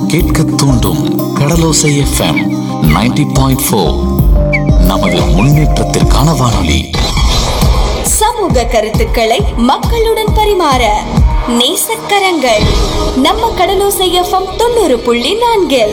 கேட்க தூண்டும் கடலோசை FM 90.4 point four நமது முன்னேற்றத்திற்கான வானொலி சமூக கருத்துக்களை மக்களுடன் பரிமாற நேசக்கரங்கள் நம்ம கடலோசை எஃப்எம் தொண்ணூறு புள்ளி நான்கில்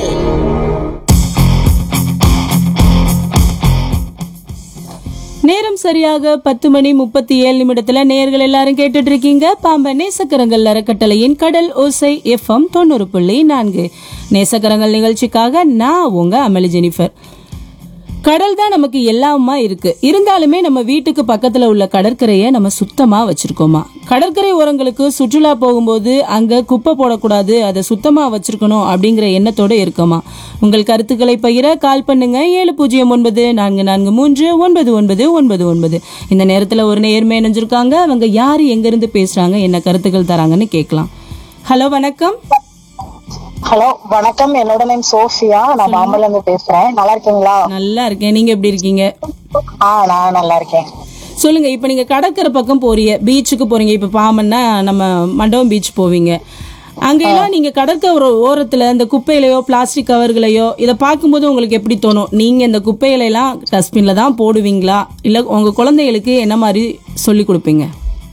நேரம் சரியாக பத்து மணி முப்பத்தி ஏழு நிமிடத்துல நேர்கள் எல்லாரும் கேட்டுட்டு இருக்கீங்க பாம்பன் நேசக்கரங்கள் அறக்கட்டளையின் கடல் ஓசை எஃப்எம் தொண்ணூறு புள்ளி நான்கு நேசக்கரங்கள் நிகழ்ச்சிக்காக நான் உங்க அமளி ஜெனிஃபர் கடல் தான் நமக்கு எல்லாமா இருக்கு இருந்தாலுமே நம்ம வீட்டுக்கு பக்கத்துல உள்ள கடற்கரையை நம்ம சுத்தமா வச்சிருக்கோமா கடற்கரை ஓரங்களுக்கு சுற்றுலா போகும்போது அங்க குப்பை போடக்கூடாது அதை சுத்தமா வச்சிருக்கணும் அப்படிங்கிற எண்ணத்தோட இருக்கோமா உங்கள் கருத்துக்களை பகிர கால் பண்ணுங்க ஏழு பூஜ்ஜியம் ஒன்பது நான்கு நான்கு மூன்று ஒன்பது ஒன்பது ஒன்பது ஒன்பது இந்த நேரத்துல ஒரு நேர்மை இணைஞ்சிருக்காங்க அவங்க யாரு எங்க இருந்து பேசுறாங்க என்ன கருத்துக்கள் தராங்கன்னு கேட்கலாம் ஹலோ வணக்கம் ஹலோ வணக்கம் என்னோட நேம் சோஃபியா நான் பாம்பன்ல இருந்து பேசுறேன் நல்லா இருக்கீங்களா நல்லா இருக்கேன் நீங்க எப்படி இருக்கீங்க ஆ நான் நல்லா இருக்கேன் சொல்லுங்க இப்போ நீங்க கடற்கரை பக்கம் போறீங்க பீச்சுக்கு போறீங்க இப்போ பாமன்னா நம்ம மண்டபம் பீச் போவீங்க அங்கெல்லாம் நீங்க கடற்கரை ஓரத்துல இந்த குப்பையிலையோ பிளாஸ்டிக் கவர்களையோ இதை பார்க்கும்போது உங்களுக்கு எப்படி தோணும் நீங்க இந்த குப்பைகளை எல்லாம் டஸ்ட்பின்ல தான் போடுவீங்களா இல்ல உங்க குழந்தைகளுக்கு என்ன மாதிரி சொல்லி கொடுப்பீங்க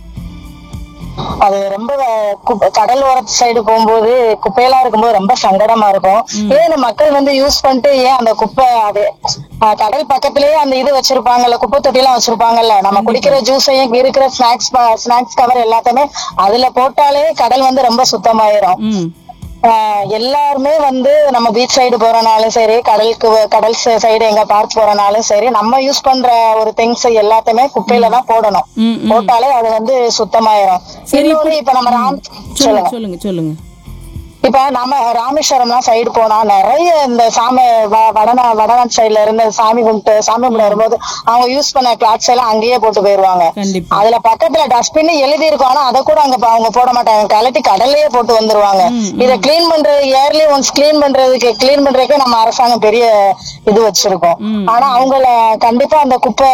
அது ரொம்ப அஹ், குப்பை- கடல் ஓரத்து சைடு போகும்போது குப்பையெல்லாம் இருக்கும்போது ரொம்ப சங்கடமா இருக்கும் ஏன் இந்த மக்கள் வந்து யூஸ் பண்ணிட்டு ஏன் அந்த குப்பை அது அஹ், கடல் பக்கத்திலேயே அந்த இது வச்சிருப்பாங்கல்ல குப்பை தொட்டி எல்லாம் வச்சிருப்பாங்கல்ல நம்ம குடிக்கிற ஜூஸையும் இருக்கிற ஸ்நாக்ஸ் ஸ்நாக்ஸ் கவர் எல்லாத்தையுமே அதுல போட்டாலே கடல் வந்து ரொம்ப சுத்தமாயிரும் ம் ஆஹ் எல்லாருமே வந்து நம்ம பீச் சைடு போறனாலும் சரி கடலுக்கு வ- கடல் சைடு எங்க பார்க் போறனாலும் சரி நம்ம யூஸ் பண்ற ஒரு திங்ஸ் எல்லாத்தையுமே குப்பையில தான் போடணும் ம், போட்டாலே அது வந்து சுத்தமாயிரும் இன்னொன்னு இப்ப நம்ம ராம் சொல்லுங்க சொல்லுங்க சொல்லுங்க சொல்லுங்க இப்ப நம்ம ராமேஸ்வரம்லாம் சைடு போனா நிறைய இந்த சாமி வ- வடநா வடநாட்டு சைடுல இருந்து சாமி கும்பிட்டு சாமி கும்பிட வரும்போது அவங்க யூஸ் பண்ண கிளாத்ஸ் எல்லாம் அங்கேயே போட்டு போயிருவாங்க கண்டிப்பா அதுல பக்கத்துல டஸ்ட்பின் எழுதி இருக்கும் ஆனா அதை கூட அங்க ப- அவங்க போட மாட்டாங்க கலட்டி கடல்லையே போட்டு வந்துருவாங்க இத கிளீன் பண்றது இயர்லி ஒன்ஸ் கிளீன் பண்றதுக்கு கிளீன் பண்றதுக்கு நம்ம அரசாங்கம் பெரிய இது வச்சிருக்கோம் ஆனா அவங்கள கண்டிப்பா அந்த குப்பை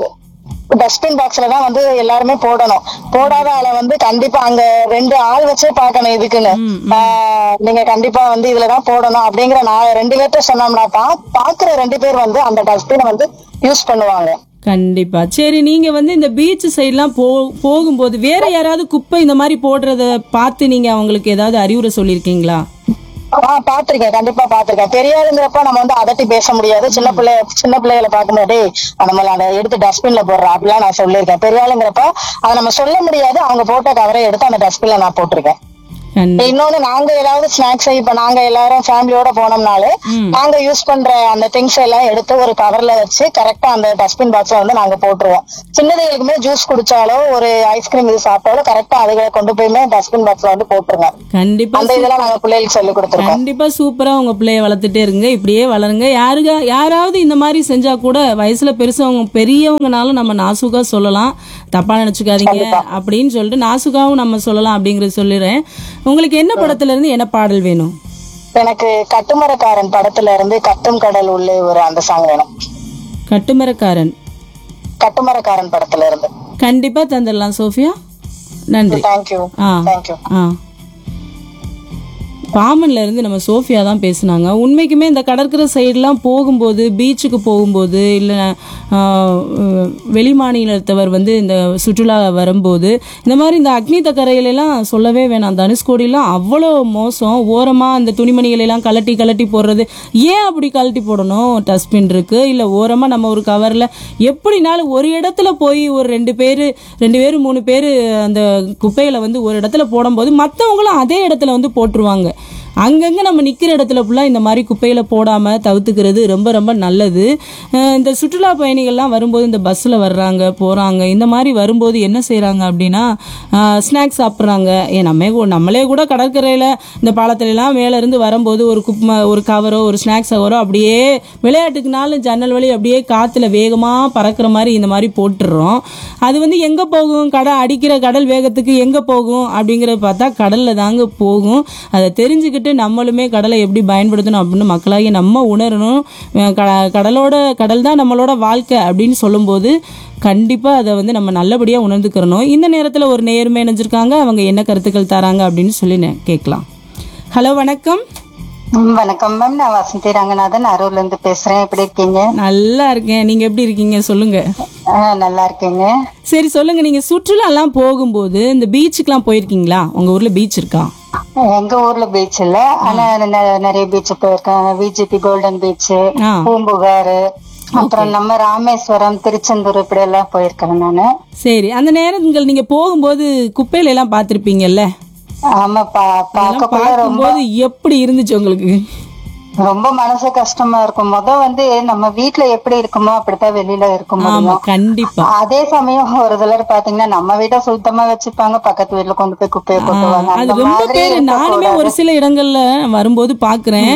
டஸ்ட்பின் பாக்ஸ்ல தான் வந்து எல்லாருமே போடணும் போடாத ஆளை வந்து கண்டிப்பா அங்க ரெண்டு ஆள் வச்சே பார்க்கணும் இதுக்குன்னு ஆஹ் நீங்க கண்டிப்பா வந்து இதுலதான் போடணும் அப்படிங்கிற நான் ரெண்டு பேர்ட்ட சொன்னோம்னா பா- பாக்குற ரெண்டு பேர் வந்து அந்த டஸ்ட்பினை வந்து யூஸ் பண்ணுவாங்க கண்டிப்பா சரி நீங்க வந்து இந்த பீச் சைட்லாம் போ போகும்போது வேற யாராவது குப்பை இந்த மாதிரி போடுறத பார்த்து நீங்க அவங்களுக்கு ஏதாவது அறிவுரை சொல்லியிருக்கீங்களா ஆஹ் பாத்திருக்கேன் கண்டிப்பா பாத்திருக்கேன் பெரியாளுங்கிறப்ப நம்ம வந்து அதட்டி பேச முடியாது சின்ன பிள்ளை சின்ன பிள்ளைகளை பார்க்கும்போது நம்ம அதை எடுத்து டஸ்ட்பின்ல போடுறோம் அப்படிலாம் நான் சொல்லியிருக்கேன் பெரியாளுங்கிறப்ப அதை நம்ம சொல்ல முடியாது அவங்க போட்ட கவரை எடுத்து அந்த டஸ்ட்பின்ல நான் போட்டிருக்கேன் கண்டி- இன்னொன்னு நாங்க ஏதாவது ஸ்நாக்ஸ் இப்ப நாங்க எல்லாரும் ஃபேமிலியோட போனோம்னாலே நாங்க யூஸ் பண்ற அந்த திங்ஸ் எல்லாம் எடுத்து ஒரு கவர்ல வச்சு கரெக்டா அந்த டஸ்ட்பின் பாக்ஸ்ல வந்து நாங்க போட்டுருவோம் சின்னதுகளுக்குமே ஜூஸ் குடிச்சாலோ ஒரு ஐஸ்கிரீம் இது சாப்பிட்டாலோ கரெக்டா அதுகளை கொண்டு போயுமே டஸ்ட்பின் பாக்ஸ்ல வந்து போட்டுருங்க கண்டிப்பா அந்த இதெல்லாம் நாங்க பிள்ளைகளுக்கு சொல்லி கொடுத்துருக்கோம் கண்டிப்பா சூப்பரா உங்க பிள்ளைய வளர்த்துட்டே இருங்க இப்படியே வளருங்க யாருங்க யாராவது இந்த மாதிரி செஞ்சா கூட வயசுல பெருசவங்க பெரியவங்கனாலும் நம்ம நாசுகா சொல்லலாம் தப்பா நினைச்சுக்காதீங்க அப்படின்னு சொல்லிட்டு நாசுகாவும் நம்ம சொல்லலாம் அப்படிங்கறது சொல்லிடுறேன் உங்களுக்கு என்ன படத்துல இருந்து என்ன பாடல் வேணும் எனக்கு கட்டுமரக்காரன் படத்துல இருந்து கட்டும் கடல் உள்ளே ஒரு அந்த சாங் வேணும் கட்டுமரக்காரன் கட்டுமரக்காரன் படத்துல இருந்து கண்டிப்பா தந்துடலாம் சோஃபியா நன்றி தேங்க்யூ ஆ தேங்க்யூ ஆ பாமன்ல இருந்து நம்ம சோஃபியா தான் பேசுனாங்க உண்மைக்குமே இந்த கடற்கரை சைடுலாம் போகும்போது பீச்சுக்கு போகும்போது இல்லை வெளி மாநிலத்தவர் வந்து இந்த சுற்றுலா வரும்போது இந்த மாதிரி இந்த அக்னி தக்கரையிலலாம் சொல்லவே வேணாம் தனுஷ்கோடிலாம் அவ்வளோ மோசம் ஓரமாக அந்த துணிமணிகளை எல்லாம் கலட்டி கலட்டி போடுறது ஏன் அப்படி கலட்டி போடணும் டஸ்ட்பின் இருக்கு இல்லை ஓரமாக நம்ம ஒரு கவரில் எப்படினாலும் ஒரு இடத்துல போய் ஒரு ரெண்டு பேர் ரெண்டு பேர் மூணு பேர் அந்த குப்பைகளை வந்து ஒரு இடத்துல போடும்போது மற்றவங்களும் அதே இடத்துல வந்து போட்டுருவாங்க அங்கங்கே நம்ம நிற்கிற இடத்துல ஃபுல்லாக இந்த மாதிரி குப்பையில் போடாமல் தவிர்த்துக்கிறது ரொம்ப ரொம்ப நல்லது அஹ் இந்த சுற்றுலா பயணிகள்லாம் வரும்போது இந்த பஸ்ஸில் வர்றாங்க போகிறாங்க இந்த மாதிரி வரும்போது என்ன செய்கிறாங்க அப்படின்னா ஸ்நாக்ஸ் சாப்பிட்றாங்க ஏன் நம்ம கூட- நம்மளே கூட கடற்கரையில் இந்த பாலத்துலலாம் மேலே இருந்து வரும்போது ஒரு குப் ஒரு கவரோ ஒரு ஸ்நாக்ஸ் கவரோ அப்படியே விளையாட்டுக்குனாலும் ஜன்னல் வழி அப்படியே காற்றுல வேகமாக பறக்கிற மாதிரி இந்த மாதிரி போட்டுடுறோம் அது வந்து எங்கே போகும் கடல் அடிக்கிற கடல் வேகத்துக்கு எங்கே போகும் அப்படிங்கிறத பார்த்தா கடலில் தாங்க போகும் அதை தெரிஞ்சுக்கிட்டு நம்மளுமே கடலை எப்படி பயன்படுத்தணும் அப்படின்னு மக்களாகி நம்ம உணரணும் அஹ் க- கடலோட கடல் தான் நம்மளோட வாழ்க்கை அப்படின்னு சொல்லும்போது கண்டிப்பாக அதை வந்து நம்ம நல்லபடியாக உணர்ந்துக்கிறணும் இந்த நேரத்தில் ஒரு நேர்மை இணைஞ்சிருக்காங்க அவங்க என்ன கருத்துக்கள் தராங்க அப்படின்னு சொல்லி நே- கேட்கலாம் ஹலோ வணக்கம் ம், வணக்கம் மேம் நான் வசந்தி ரங்கநாதன் அரூர்ல இருந்து பேசுறேன் எப்படி இருக்கீங்க நல்லா இருக்கேன் நீங்க எப்படி இருக்கீங்க சொல்லுங்க ஆ, நல்லா இருக்கீங்க சரி சொல்லுங்க நீங்க சுற்றுலாலாம் போகும்போது இந்த பீச்சுக்கெல்லாம் போயிருக்கீங்களா உங்க ஊர்ல பீச் இருக்கா எங்க ஊர்ல பீச் இல்ல ஆனா நெ- நிறைய பீச் போயிருக்கேன் விஜிபி கோல்டன் பீச் ஆ. பூம்புகார் அப்புறம் நம்ம ராமேஸ்வரம் திருச்செந்தூர் இப்படி எல்லாம் போயிருக்கேன் நானு சரி அந்த நேரங்கள் நீங்க போகும்போது குப்பையில எல்லாம் பார்த்திருப்பீங்கல்ல ஆமா பா பார்க்கக்குள்ள ரொம்ப பார்க்கும்போது எப்படி இருந்துச்சு உங்களுக்கு ரொம்ப மனசு கஷ்டமா இருக்கும் முத வந்து நம்ம வீட்ல எப்படி இருக்குமோ அப்படித்தான் வெளியில இருக்க ஆமா முடியும் கண்டிப்பா அதே சமயம் ஒரு சிலர் பாத்தீங்கன்னா நம்ம வீட்டை சுத்தமா வச்சுப்பாங்க பக்கத்து வீட்டுல கொண்டு போய் குப்பையை போட்டுவாங்க அது அந்த ரொம்ப மாதிரி பேர் நானுமே ஒரு சில இடங்கள்ல வரும்போது பாக்குறேன்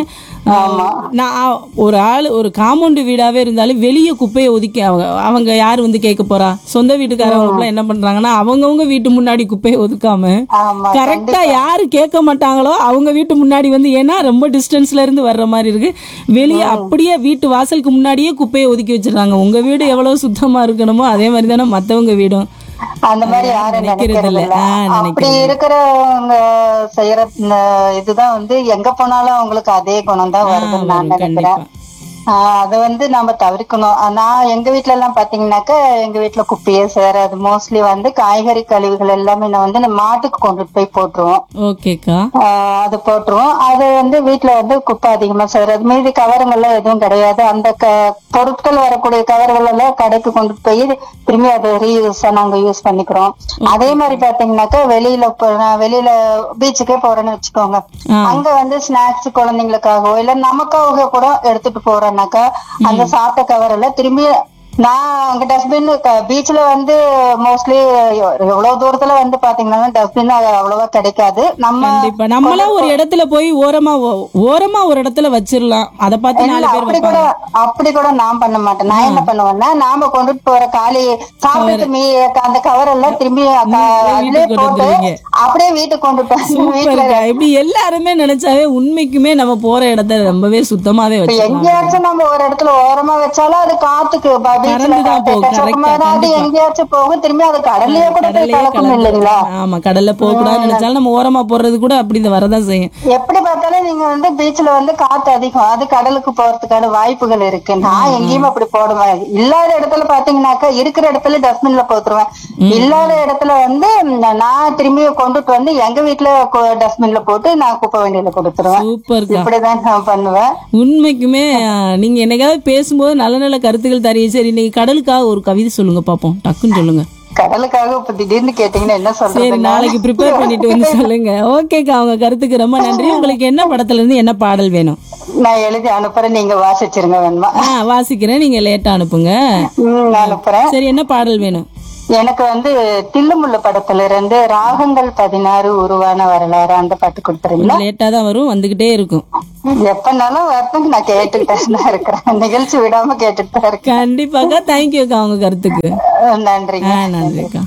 நான் ஒரு ஆள் ஒரு காம்பவுண்ட் வீடாவே இருந்தாலும் வெளியே குப்பையை ஒதுக்கி அவங்க அவங்க யார் வந்து கேட்க போறா சொந்த வீட்டுக்காரவங்க என்ன பண்றாங்கன்னா அவங்கவங்க வீட்டு முன்னாடி குப்பையை ஒதுக்காம ஆமா கரெக்டா யாரு கேட்க மாட்டாங்களோ அவங்க வீட்டு முன்னாடி வந்து ஏன்னா ரொம்ப டிஸ்டன்ஸ்ல இருந்து வர்ற மாதிரி இருக்கு வெளியே அப்படியே வீட்டு வாசலுக்கு முன்னாடியே குப்பையை ஒதுக்கி வச்சிடுறாங்க உங்க வீடு எவ்வளவு சுத்தமா இருக்கணுமோ அதே மாதிரி தானே மத்தவங்க வீடும் அந்த மாதிரி யாரும் நினைக்கிறது நினைக்கிறது இல்ல. இல்ல ஆ, அப்படி நினைக்கிறது இருக்கிறவங்க செய்யற இந்த இதுதான் வந்து எங்க போனாலும் அவங்களுக்கு அதே குணம் தான் வருதுன்னு நான் வரும், நினைக்கிறேன் கண்டிப்பா. ஆஹ் அதை வந்து நம்ம தவிர்க்கணும் ஆஹ் நான் எங்க வீட்ல எல்லாம் பாத்தீங்கன்னாக்க எங்க வீட்ல குப்பையே சேராது மோஸ்ட்லி வந்து காய்கறி கழிவுகள் எல்லாமே நான் வந்து இந்த மாட்டுக்கு கொண்டுட்டு போய் போட்டுருவோம் ஓகேக்கா ஆஹ் அது போட்டுருவோம் அது வந்து வீட்ல வந்து குப்பை அதிகமா சேராது மீதி கவருங்கள்லாம் எதுவும் கிடையாது அந்த க பொருட்கள் வரக்கூடிய கவர்கள் எல்லாம் கடைக்கு கொண்டுட்டு போய் திரும்பி அதை ரீயூஸா நாங்க யூஸ் பண்ணிக்கிறோம் அதே மாதிரி பாத்தீங்கன்னாக்கா வெளியில போ- நான் வெளியில பீச்சுக்கே போறேன்னு வச்சுக்கோங்க ஆ. அங்க வந்து ஸ்நாக்ஸ் குழந்தைங்களுக்காகவோ இல்ல நமக்காக கூட எடுத்துட்டு போறோம்னாக்கா அந்த சாப்பிட்ட கவர் எல்லாம் திரும்பி நான் அங்க டஸ்ட்பின் பீச்ல வந்து மோஸ்ட்லி எவ்வளவு தூரத்துல வந்து பாத்தீங்கன்னா டஸ்ட்பின் அவ்வளவா கிடைக்காது நம்ம கண்டிப்பா நம்மளா ஒரு இடத்துல போய் ஓரமா ஓ- ஓரமா ஒரு இடத்துல வச்சிரலாம் அத பார்த்து இல்ல, நாலு பேர் அப்படி கூட வைப்பாங்க அப்படி கூட நான் பண்ண மாட்டேன் நான் என்ன பண்ணுவேன்னா நாம கொண்டுட்டு போற காலி சாப்பிட்டு மீ அந்த கவர் எல்லாம் திரும்பி க- அதுலயே வீட்டுக்கு கொண்டு போட்டு வந்துருவீங்க. அப்படியே வீட்டுக்கு கொண்டுட்டு வந்து வீட்டுல சூப்பர்க்கா இப்படி எல்லாருமே நினைச்சாவே உண்மைக்குமே நம்ம போற இடத்த ரொம்பவே சுத்தமாவே இப்ப வச்சுக்கலாம் எங்கேயாச்சும் நம்ம ஒரு இடத்துல ஓரமா வச்சாலும் அது காத்துக்கு ப- beachல கறந்து தான் காத்து போகும், எக்கச்சக்கமா correct ஆ, அது கண்டிப்பா. எங்கேயாச்சும் போகும் திரும்பி அது கடல்லயே கூட போய் கடல்லையே கலக்கும் கலந்து இல்லைங்களா ஆமா கடல்ல போக கூடாதுன்னு நினைச்சாலும் நம்ம ஓரமா போறது கூட அப்படி இந்த வரதான் செய்யும் எப்படி பார்த்தாலும் நீங்க வந்து பீச்ல வந்து காத்து அதிகம் அது கடலுக்கு போறதுக்கான வாய்ப்புகள் இருக்கு நான் எங்கேயுமே அப்படி போடுவேன் இல்லாத இடத்துல பாத்தீங்கன்னாக்கா இருக்கிற இடத்துல டஸ்ட்பின்ல போட்டுருவேன் இல்லாத இடத்துல வந்து நான் திரும்பி கொண்டுட்டு வந்து எங்க வீட்டுல டஸ்ட்பின்ல போட்டு நான் குப்பை வண்டியில கொடுத்துருவேன் சூப்பர்க்கா இப்படிதான் நான் பண்ணுவேன் உண்மைக்குமே ஆ, நீங்க என்னைக்காவது பேசும்போது நல்ல நல்ல கருத்துக்கள் தரீங்க சரி இன்னைக்கு கடலுக்காக ஒரு கவிதை சொல்லுங்க பாப்போம் டக்குன்னு சொல்லுங்க கடலுக்காக இப்ப திடீர்னு கேட்டீங்கன்னா என்ன சரி சொல்றது நாளைக்கு ப்ரிப்பேர் பண்ணிட்டு வந்து சொல்லுங்க ஓகேக்கா அவங்க கருத்துக்கு ரொம்ப நன்றி உங்களுக்கு என்ன படத்துல இருந்து என்ன பாடல் வேணும் நான் எழுதி அனுப்புறேன் நீங்க வாசிச்சிருங்க வேணுமா ஆ வாசிக்கிறேன் நீங்க லேட்டா அனுப்புங்க ம், நான் அனுப்புறேன் சரி என்ன பாடல் வேணும் எனக்கு வந்து தில்லுமுள்ளு படத்துல இருந்து ராகங்கள் பதினாறு உருவான வரலாறு அந்த பாட்டு கொடுத்துறீங்களா லேட்டா தான் வரும் வந்துகிட்டே இருக்கும் எப்பனாலும் வரத்துக்கு நான் கேட்டுக்கிட்டே தான் இருக்கிறேன் நிகழ்ச்சி விடாம கேட்டுட்டு தான் இருக்கேன் கண்டிப்பாக்கா தேங்க்யூக்கா அவங்க கருத்துக்கு அஹ் நன்றிங்க ஆ நன்றிக்கா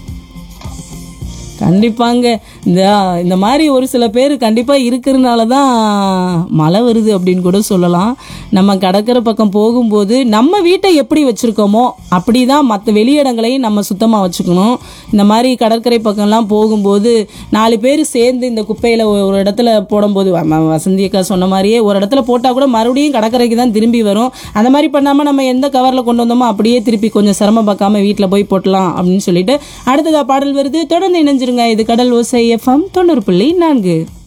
கண்டிப்பாங்க இந்த இந்த மாதிரி ஒரு சில பேர் கண்டிப்பாக இருக்கிறதுனால தான் மழை வருது அப்படின்னு கூட சொல்லலாம் நம்ம கடற்கரை பக்கம் போகும்போது நம்ம வீட்டை எப்படி வச்சுருக்கோமோ அப்படி தான் மற்ற வெளியிடங்களையும் நம்ம சுத்தமாக வச்சுக்கணும் இந்த மாதிரி கடற்கரை பக்கம்லாம் போகும்போது நாலு பேர் சேர்ந்து இந்த குப்பையில் ஒரு இடத்துல போடும்போது வ- வசந்தி அக்கா சொன்ன மாதிரியே ஒரு இடத்துல போட்டால் கூட மறுபடியும் கடற்கரைக்கு தான் திரும்பி வரும் அந்த மாதிரி பண்ணாமல் நம்ம எந்த கவரில் கொண்டு வந்தோமோ அப்படியே திருப்பி கொஞ்சம் சிரமம் பார்க்காம வீட்டில் போய் போட்டலாம் அப்படின்னு சொல்லிட்டு அடுத்ததா பாடல் வருது தொடர்ந்து இணைஞ்சிருங்க இது கடல் ஓசை எஃப்எம் தொண்ணூறு புள்ளி நான்கு